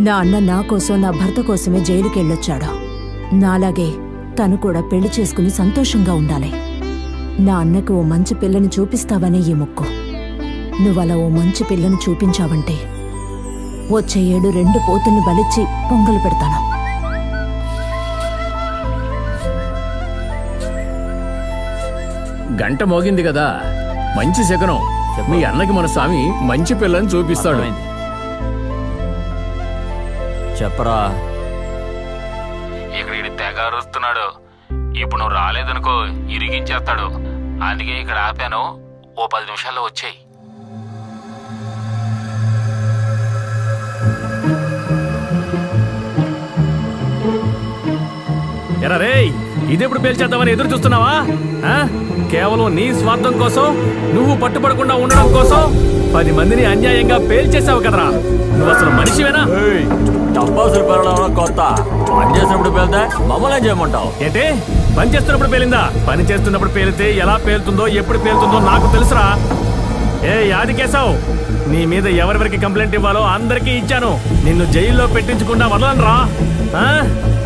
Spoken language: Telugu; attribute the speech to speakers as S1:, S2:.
S1: నా అన్న నా కోసం నా భర్త కోసమే జైలుకి వెళ్ళొచ్చాడు నాలాగే తను కూడా పెళ్లి చేసుకుని సంతోషంగా ఉండాలి నా అన్నకు ఓ మంచి పిల్లని చూపిస్తావనే ఈ మొక్కు నువ్వలా ఓ మంచి పిల్లని చూపించావంటే వచ్చే ఏడు రెండు పోతుల్ని బలిచ్చి పొంగలు పెడతాను
S2: గంట మోగింది కదా మంచి శకనం మీ అన్నకి మన స్వామి మంచి పిల్లని చూపిస్తాడు
S3: అర్థమైంది. చెప్పరా
S4: ఇక్కడ ఈడు తెగ అరుస్తున్నాడు ఇప్పుడు నువ్వు రాలేదనుకో ఇరిగించేస్తాడు అందుకే ఇక్కడ ఆపాను ఓ పది నిమిషాల్లో వచ్చేయి
S2: ఎరా రేయ్ ఇదెప్పుడు పేల్చేద్దామని ఎదురు చూస్తున్నావా ఆ? కేవలం నీ స్వార్థం కోసం నువ్వు పట్టుబడకుండా ఉండడం కోసం పది మందిని అన్యాయంగా పేల్చేసావు కదరా నువ్వు అసలు మనిషివేనా
S3: టపాసులు పెరగడం కొత్త పని చేసినప్పుడు పేలితే మమ్మల్ని ఏం చేయమంటావు
S2: ఏంటి పని చేస్తున్నప్పుడు పేలిందా పని చేస్తున్నప్పుడు పేలితే ఎలా పేలుతుందో ఎప్పుడు పేలుతుందో నాకు తెలుసురా ఏ యాదికేశావు నీ మీద ఎవరెవరికి కంప్లైంట్ ఇవ్వాలో అందరికీ ఇచ్చాను నిన్ను జైల్లో పెట్టించకుండా వదలను రా